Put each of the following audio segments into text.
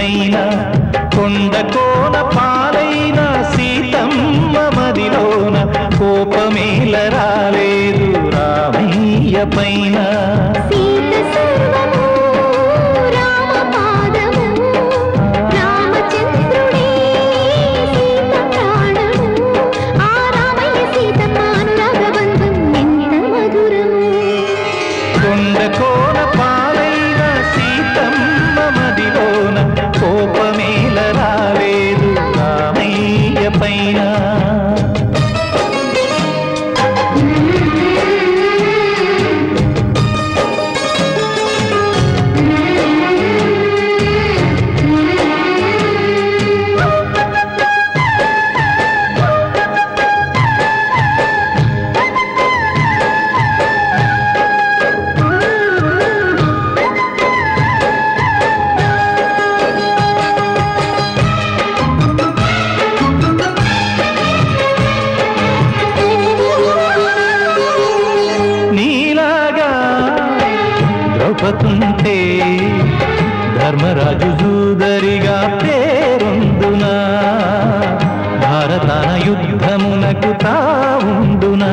పైన కొండ కోన పాలైన సీతమ్మ మదిలోన కోపమేల రాలేదు రామయ్య పైన సీత సర్వము రామ పాదము రామచంద్రుడే సీత ప్రాణము ఆ రామయ్య సీతమ్మ అనురాగబంధం ఎంత మధురము కొండ కోన పాలైన సీతమ్మ మదిలోన కోపమేల రాలేదు రామయ్య పైన నీలాగా ద్రౌపదుంటే ధర్మరాజు జూదరిగా పేరొందునా భారతాన యుద్ధమునకు తావుండునా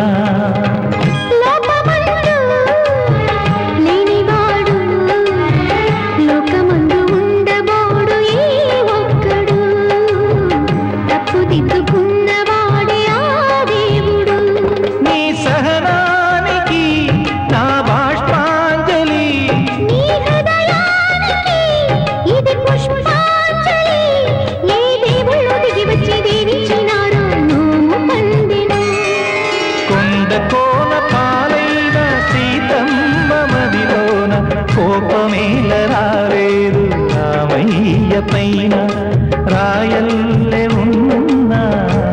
లోకమందు లేనివాడు లోకమందు ఉండబోడు ఏ ఒక్కడు తప్పు దిద్దుకున్నవాడే ఆ దేవుడు నీ సహనానికి నా బాష్పాంజలి నీ హృదయానికి ఇది పుష్పాంజలి ఏ దేవుళ్ళు దిగి వచ్చి దీవించినారో నోము పండిన కొండ కోన పాలైన సీతమ్మ మదిలోన కోపమేల రాలేదు రామయ్య పైన రాయల్లే ఉన్నా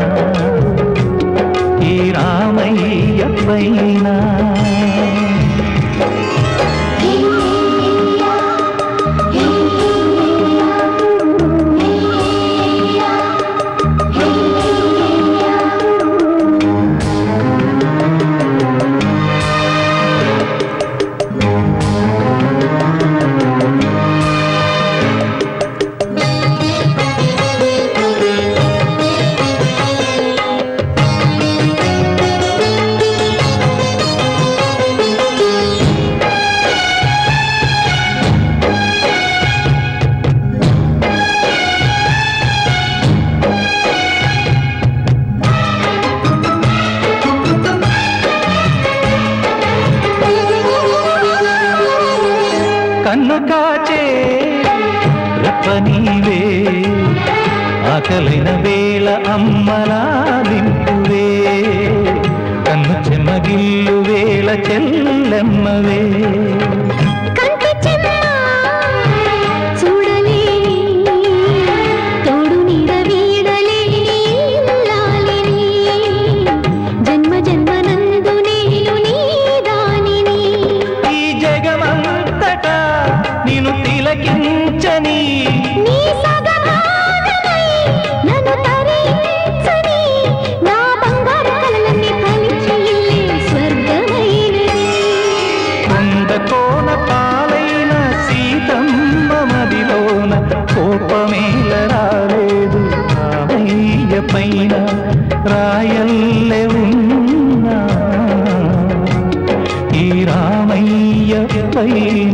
ఈ రామయ్య పైన కన్ను కాచే రెప్పనీవే ఆకలైన వేళ అమ్మలాలింపువే కన్ను చెమ్మగిల్లు వేళ చెల్లెమ్మవే కంటి చెమ్మ చూడలేని తోడు నీడ వీడలేని ఇల్లాలిని జన్మ జన్మనందు నేను నీ దానిని ఈ జగమంతటా నిన్ను తిలకించని నీ సగభాగమై నన్ను తరించని నా బంగారు కలలన్నీ ఫలించి ఇల్లే స్వర్గమైనది కొండ కోన పాలైన సీతమ్మ మదిలోన కోపమేల రాలేదు రామయ్య పైన రాయల్లే ఉన్నా ఈ రామయ్య పైన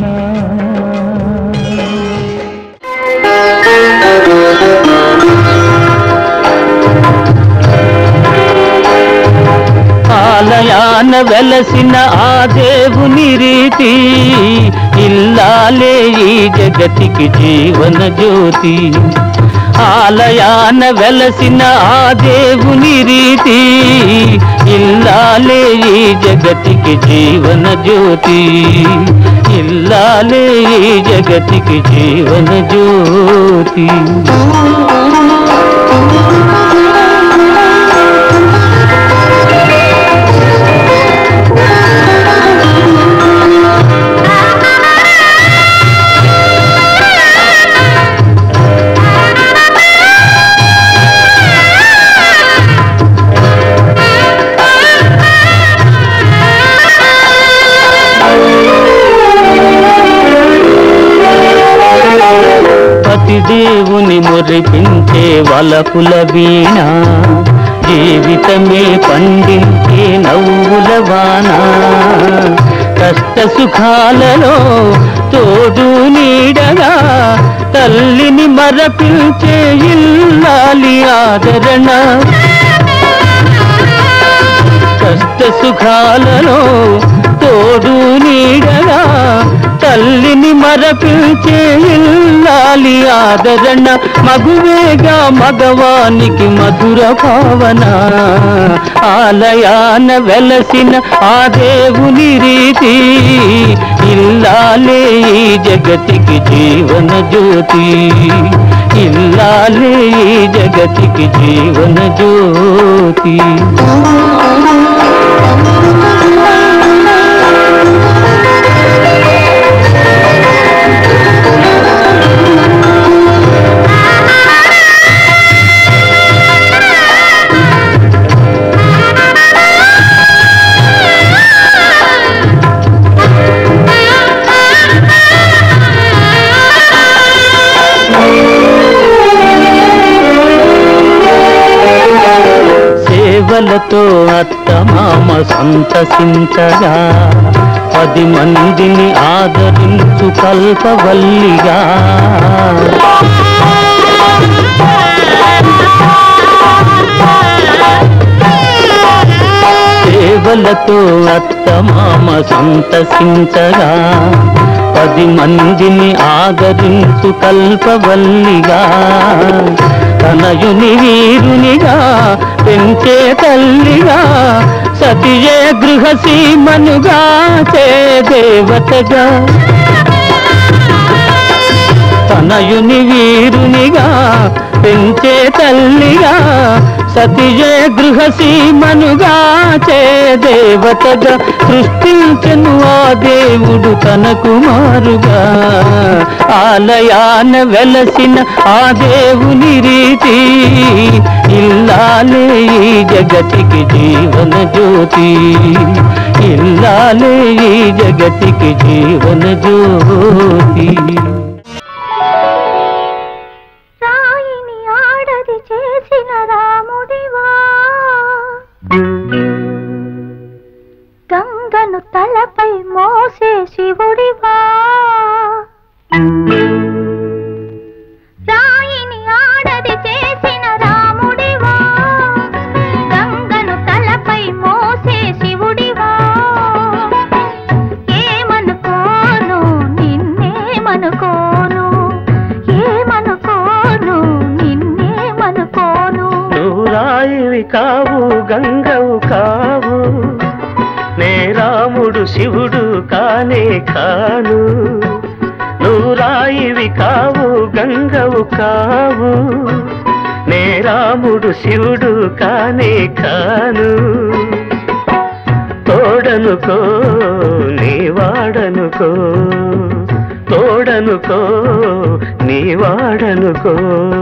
ఆలయాన వెలసిన ఆ దేవుని రీతి ఇల్లాలే ఈ జగతికి జీవన జ్యోతి ఆలయాన వెలసిన ఆ దేవుని రీతి ఇల్లాలే ఈ జగతికి జీవన జ్యోతి ఇల్లాలే ఈ జగతికి జీవన జ్యోతి వలపుల వీణ జీవితమే పండించే నవ్వుల వాన కష్ట సుఖాలలో తోడు నీడగా తల్లిని మరపించే ఇల్లాలి ఆదరణ కష్ట సుఖాలలో తోడు నీడగా తల్లిని మరపించే ఇల్లాలి ఆదరణ మగువేగా మగవానికి మధుర భావన ఆలయాన వెలసిన ఆ దేవుని రీతి ఇల్లాలే ఈ జగతికి జీవన జ్యోతి ఇల్లాలే ఈ జగతికి జీవన జ్యోతి సేవలతో అత్తమామ సంతసించగా పది మందిని ఆదరించు కల్పవల్లిగా సేవలతో అత్తమామ సంతసించగా పది మందిని ఆదరించు కల్పవల్లిగా తనయుని వీరునిగా పెంచే తల్లిగా సతియే గృహసీమనుగా చే దేవతగా తనయుని వీరునిగా పెంచే తల్లిగా సతియే గృహసీమనుగా చే దేవతగా సృష్టించను ఆ దేవుడు తన కుమారుగా ఆలయాన వెలసిన ఆ దేవుని రీతి ఇల్లాలే ఈ జగతికి జీవన జ్యోతి ఇల్లాలే ఈ జగతికి జీవన జ్యోతి రాయిని ఆడది చేసిన రాముడివా గంగను తలపై మోసే శివుడివా రాయిని ఆడది చేసిన రాముడివా గంగను తలపై మోసే శివుడివా ఏమనుకోను నిన్నేమనుకోను ఏమనుకోను నిన్నేమనుకోను నువ్వు రాయివి కావు గంగవు కావు నే రాముడు శివుడు కానే కాను నువ్వు రాయివి కావు గంగవు కావు నే రాముడు శివుడు కానే కాను తోడనుకో నీ వాడనుకో తోడనుకో నీ వాడనుకో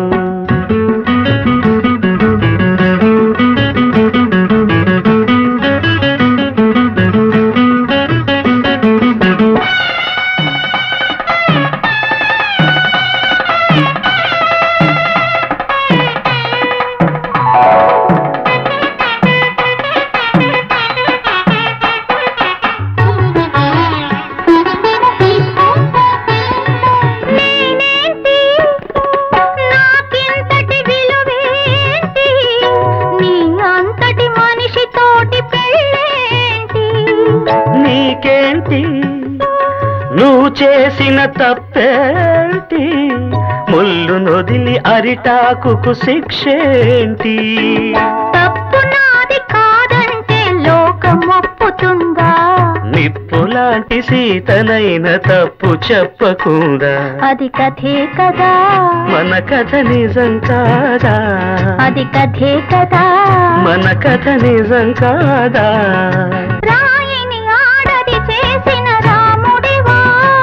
నేనేంటి నాకింతటి విలువేంటి నీ అంతటి మనిషితోటి పెళ్ళేంటి నీకేంటి నువ్వు చేసిన తప్పేంటి ముళ్ళు నొదిలి అరిటాకుకు శిక్షేంటి తప్పు నాది కాదంటే లోకం ఒప్పుతుందా నిప్పు లాంటి సీతనైన తప్పు చెప్పకుండా అది కథే కదా మన కథ నిజం కాదా అది కథే కదా మన కథ నిజం కాదా రాయిని ఆడది చేసిన రాముడివా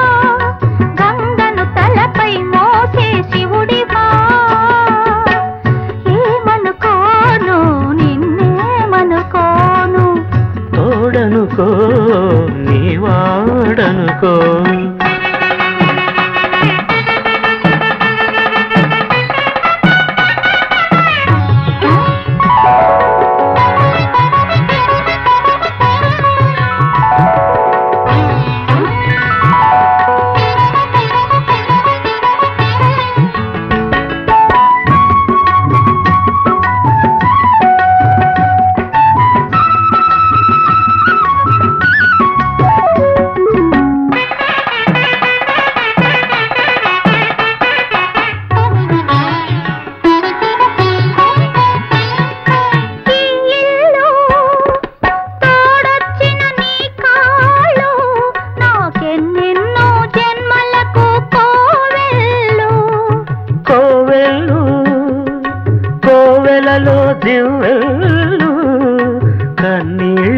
గంగను తలపై మోసే శివుడివా ఏమనుకోను నిన్నేమనుకోను తోడనుకో నీ వాడనుకో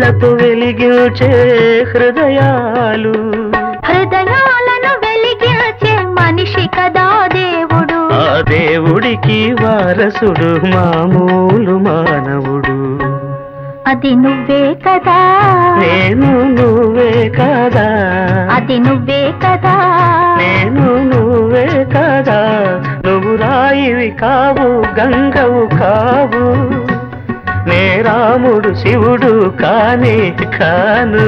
కళ్ళతో వెలిగించే హృదయాలు హృదయాలను వెలిగించే మనిషి కదా దేవుడు ఆ దేవుడికి వారసుడు మామూలు మానవుడు అది నువ్వే కదా నేను నువ్వే కదా అది నువ్వే కదా నేను నువ్వే కదా నువ్వు రాయివి కావు గంగవు కావు నే రాముడు శివుడు కానే కాను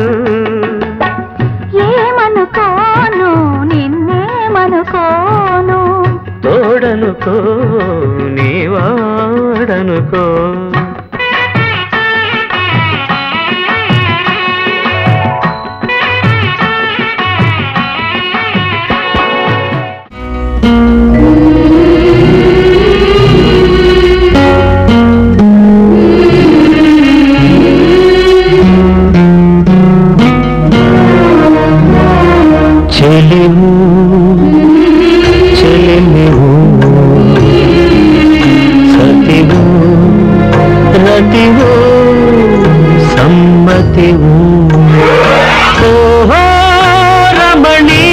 ఏమనుకోను నిన్నేమనుకోను తోడనుకో నీవాడనుకో చెలివు చెలివు సతివు రతివు సమ్మతివు ఓహో రమణి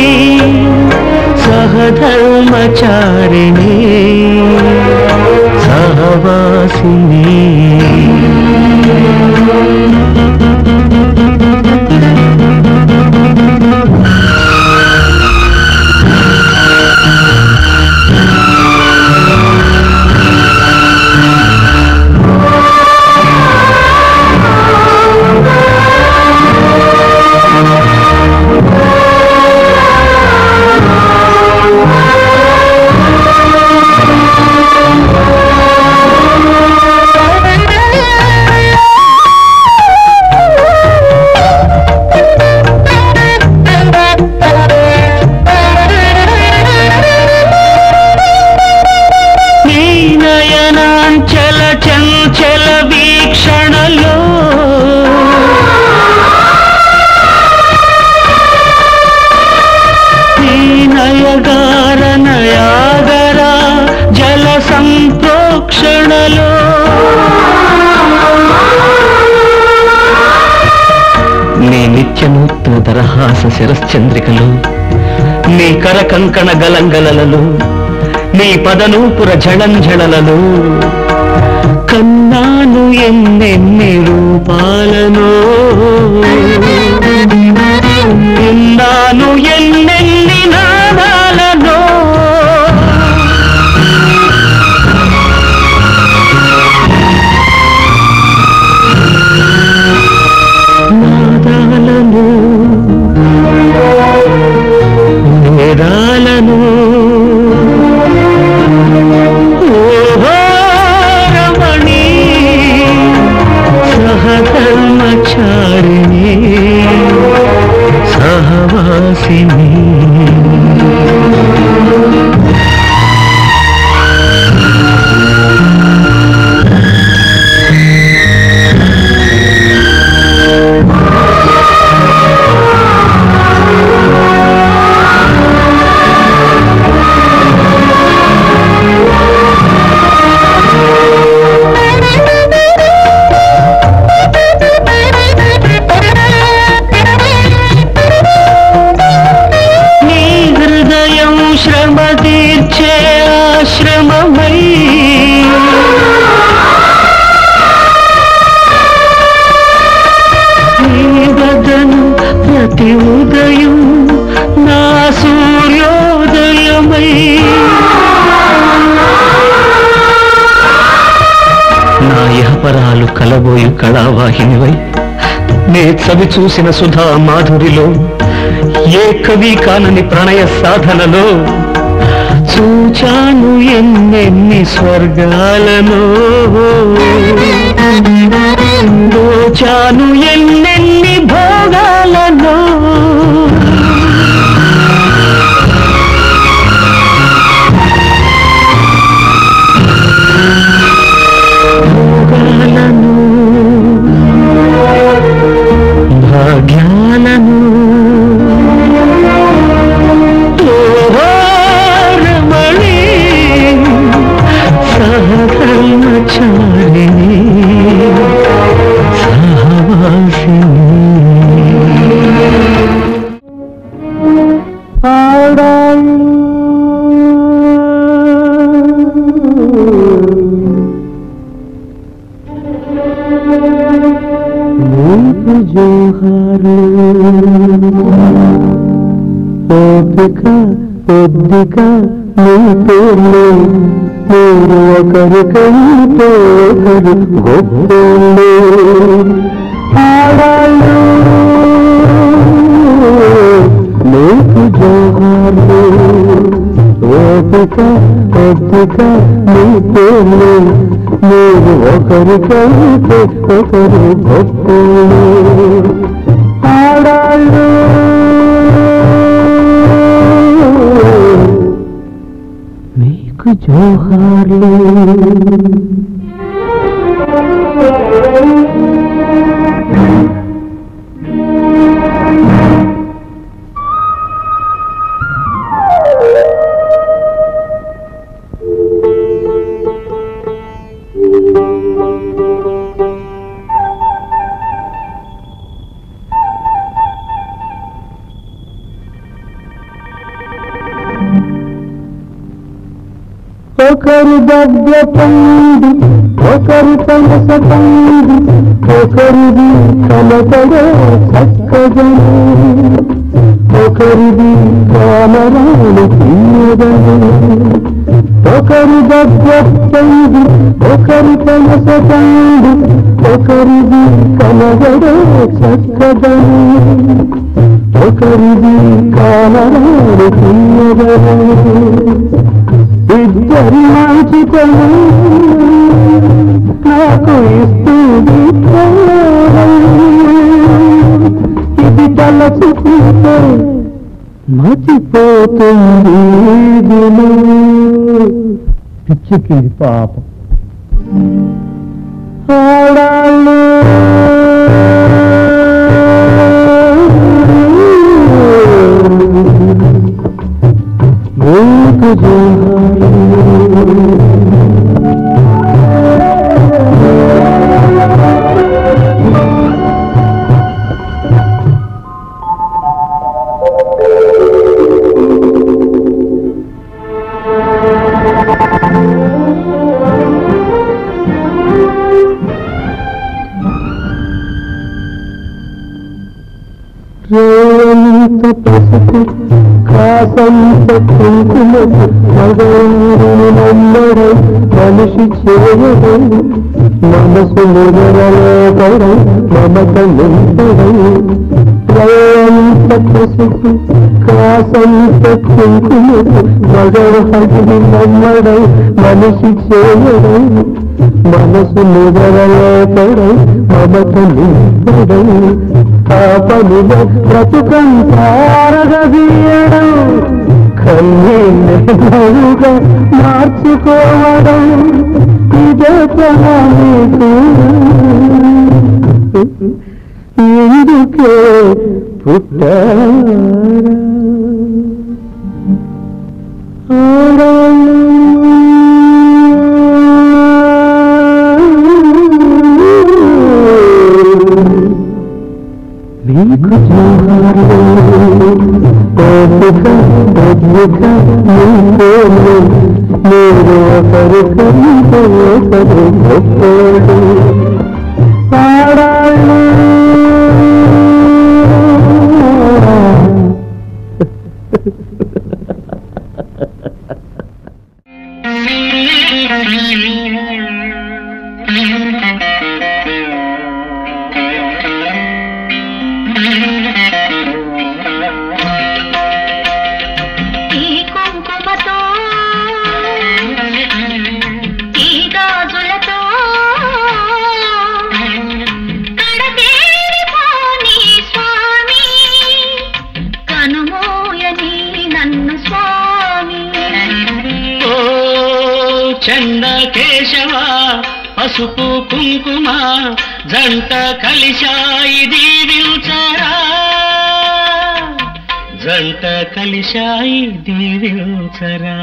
సహధర్మచారిణి సహవాసిని నీ నయనాంచల చంచల వీక్షణలో నీ నయగార నయాగర జల సంప్రోక్షణలో నీ నిత్యనూత్న దరహాస శిరశ్చంద్రికలు నీ కర కంకణ గలంగలలలో నీ పదనూపుర జళంజళలలో కన్నాను ఎన్నెన్ని రూపాలను విన్నాను ఎన్నెన్ని నాదాలను నాదాలను వేదాలను ఓహో రమణి సహధర్మచారిణి సహవాసిని నీ హృదయం శ్రమ తీర్చే ఆశ్రమమై నీ వదను ప్రతి ఉదయం నా సూర్యోదయమై నా ఇహపరాలు కలబోయు కళావాహినివై నే చవి చూసిన సుధా మాధురిలో ఏ కవి కానని ప్రణయ సాధనలో చూచాను ఎన్నెన్ని స్వర్గాలను దోచాను ఎన్నెన్ని భోగాలను భోగాలను భాగ్యాలను ఓహో రమణి సహధర్మచారిణి సహవాసిని నీకు జోహార్లు ఓపిక ఒద్దిక నీ పేర్లు మీరు ఒకరికంటే ఒకరు గొప్పోళ్ళు ఆడాళ్ళు నీకు జోహార్లు ఓపిక ఒద్దిక నీ పేర్లు మీరు ఒకరికంటే ఒకరు గొప్పోళ్ళు ఆడాళ్ళు మీకు జోహార్లు ఒకరు దవ్య పండు ఒకరు పనస పండు ఒకరిది కలపడే చక్కదను ఒకరిది కామరాలు తీయదను ఒకరు దవ్య పండు ఒకరి పనస పండు ఒకరిది కలగడే చక్కదను ఒకరిది కామరాలు తీయదను ఇద్దరి మంచితను నాకు ఇస్తుంది ప్రాణం. ఇది తలచుకుంటే మర్చిపోతుంది పిచ్చికి పాపం ఆడాళ్ళు నీకు జోహార్లు. రేవంత పసుపు కాసంత కుంకుమకు మగవారిని నమ్మడం మనిషి చేయడం మనసు మురవలేపడం మమత నింపడం రేవంత పసుపు కాసంత కుంకుమకు మగవారిని నమ్మడం మనిషి చేయడం మనసు ముదరలేపడం మమత నింపడం పాపముల బ్రతుకంతారగదీయడం కన్నీళ్ళగా మార్చుకోవడం ఇదే పనా నీకు ఎందుకే పుట్టారా నీకు జోహార్లు ఓపిక ఒద్దిక నీ పేర్లు మీరు ఒకరి కంటే ఒకరు గొప్పోడు పాడాళ్ళు ఈ కుంకుమతో ఈ గాజులతో కడతేరిపోని స్వామి కనుమోయని నన్ను స్వామి ఓ చంద కేశవ పసుపు కుంకుమ జంట కలిశాయి దీవించరా జంట కలిశాయి దీవించరా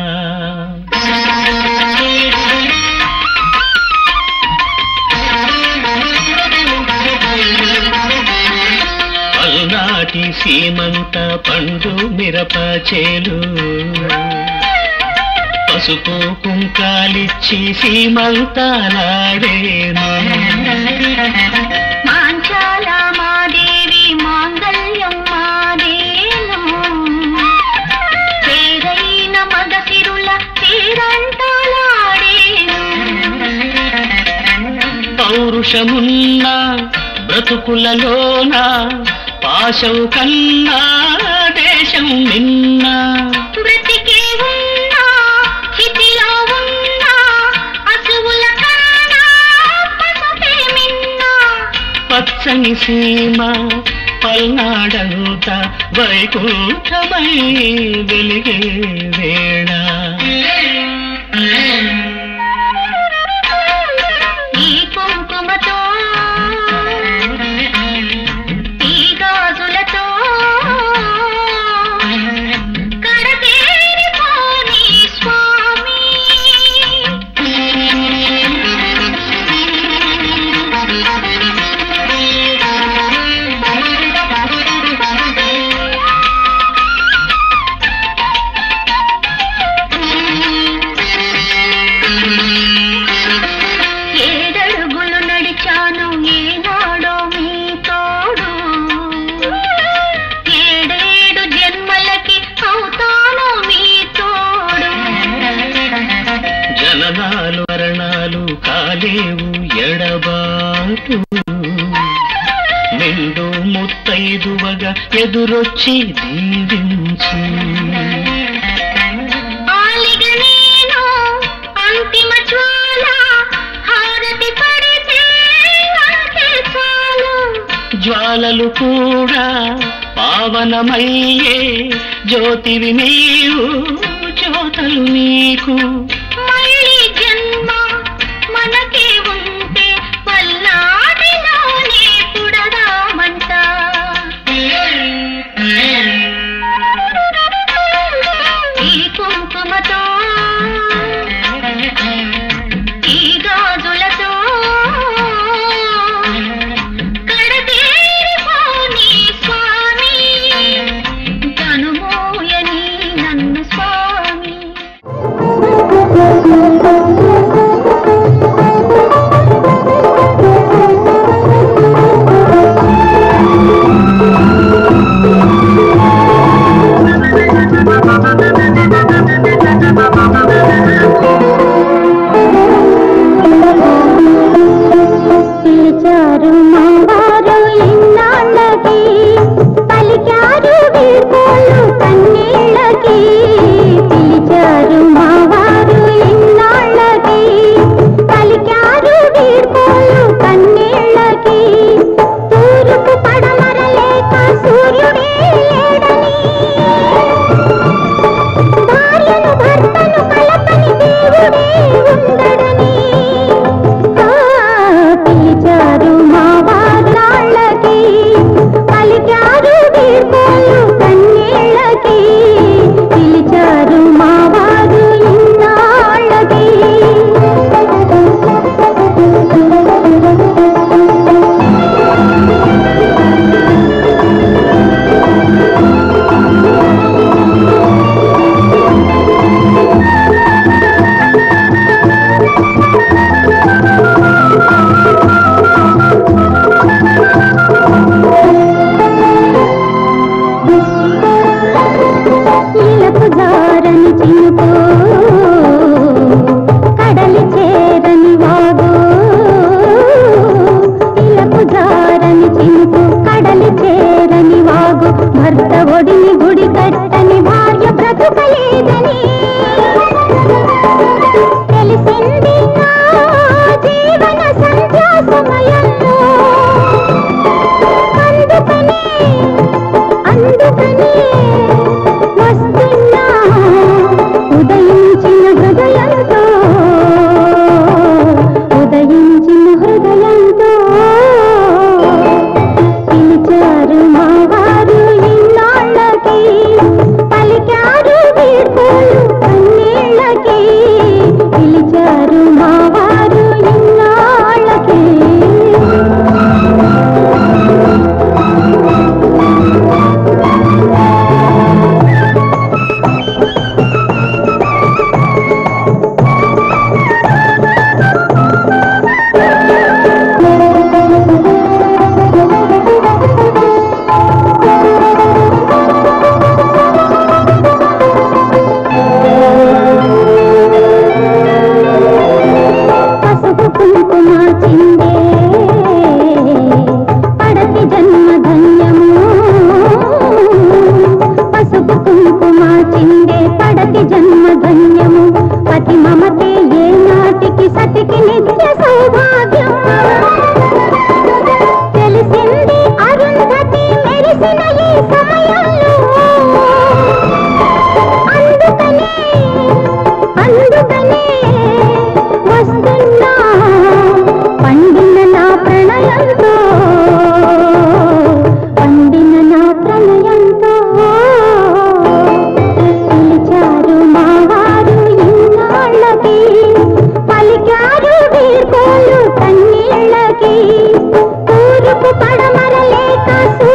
పల్నాటి సీమంత పండు మిరప చేలు పసుపు కుంకాలిచ్చి సీమంతాలాడేను మాంచాల పౌరుషమున్న బ్రతుకులలోన పాశం కన్నా దేశం నిన్న బ్రతికే ఉన్నా చితిలో ఉన్నా అసువుల కన్నా పసుపే మిన్నా పచ్చని సీమ పల్నాడంతా వైకుంఠమై వెలిగే వేళ ఈ కుంకుమతో ఈ గాజులతో కడతేరిపోని స్వామి ఏడడుగులు నడిచాను ఏనాడో మీ తోడు ఏడేడు జన్మలకి అవుతాను మీ తోడు జననాలు మరణాలు కాలేవు ఎడబాటు నిండు ముత్తైదువగా ఎదురొచ్చి దీవించు ఆలిగ నేను అంతిమ జ్వాల హారతి పడితే అంతే చాలు జ్వాలలు కూడా పావనమయ్యే జ్యోతివి నీవు జ్యోతలు నీకు మళ్ళీ జన్మ మనకే ఉంటే పల్నాడిలోనే పుడదామంట ఈ కుంకుమతో ఈ గాజులతో కడతేరిపోని స్వామి కనుమోయని నన్ను స్వామి పిలిచారు మావారు ఇన్నాళ్ళకి పలికారు వీడ్కోలు కన్నీళ్ళకి పిలిచారు మావారు ఇన్నాళ్ళకి పలికారు వీడ్కోలు కన్నీళ్ళకి తూర్పు పడమరలేక సూర్యుడే లేడని భార్యను భర్తను కలపని దేవుడే ఉండడని ఆ పిలిచారు మా వారాళ్ళకి పలికారు వీర్కోలు కన్నీళ్ళకి పిలిచారు మా వారు ఇన్నాళ్ళకి ఇలకు జారని చినుకు కడలి చేరని వాగు ఇలకు జారని చినుకు కడలి చేరని వాగు భర్త ఒడిని గుడి కట్టని భార్య బ్రతుకలేదని తెలిసింది నా జీవన సంధ్యా సమయంలో అందుకనే అందుకనే వస్తున్నా ఉదయించిన హృదయంతో ఉదయించిన హృదయంతో పిలిచారు మా వారు ఇన్నాళ్ళకి పలికారు వీడ్కోలు ధన్యము పసుపు కుంకుమ చిందే పడతి జన్మ ధన్యము పతి మమతే ఏ నాటికి సతికి నిత్య సౌభాగ్యం తెలిసింది అరుంధతి మెరిసిన ఈ సమయంలో అందుకనే అందుకనే వస్తున్నా పండిన నా ప్రణయంతో పండిన నా ప్రణయంతో పిలిచారు మావారు ఇన్నాళ్ళకి పలికారు వీర్కోలు కన్నీళ్ళకి తూర్పు పడమర లేక